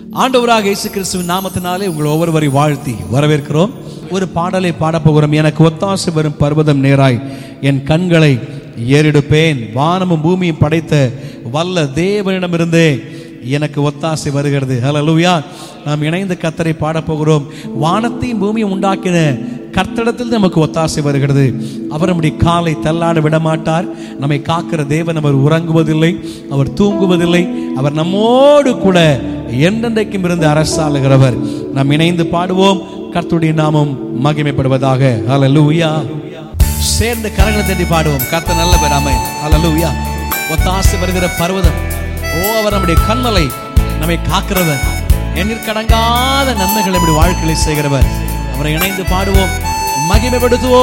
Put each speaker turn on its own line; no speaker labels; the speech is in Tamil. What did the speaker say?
ஆண்டவராக இயேசு கிறிஸ்துவின் நாமத்தினாலே உங்கள் ஒவ்வொருவரை வாழ்த்தி வரவேற்கிறோம் ஒரு பாடலை பாடப்போகிறோம் எனக்கு ஒத்தாசை வரும் பர்வதம் நேராய் என் கண்களை ஏறெடுப்பேன் வானமும் பூமியும் படைத்த வல்ல தேவனிடமிருந்தே எனக்கு ஒத்தாசை வருகிறது ஹalleluya நாம் இணைந்து கத்தரை பாடப்போகிறோம் வானத்தையும் பூமியும் உண்டாக்கின கர்த்தடத்தில் நமக்கு ஒத்தாசை வருகிறது அவர் நம்முடைய காலை தள்ளாட விடமாட்டார் நம்மை காக்கிற தேவன் அவர் உறங்குவதில்லை அவர் தூங்குவதில்லை அவர் நம்மோடு கூட என்றென்றைக்கும் இருந்து அரசாளுகிறவர் நாம் இணைந்து பாடுவோம் கர்த்தருடைய நாமம் மகிமைப்படுவதாக ஹalleluya சேர்ந்து கரங்களை தட்டி பாடுவோம் கர்த்தர் நல்லவர் ஆமென் ஹalleluya ஒத்தாசை வருகிற பர்வதம் ஓ அவர் நம்முடைய கண்மலை நம்மை காக்கிறவர் எண்ணிற்கடங்காத நன்மைகளை நம்முடைய வாழ்க்கையில செய்கிறவர் அவரை இணைந்து பாடுவோம் மகிமைப்படுத்துவோம்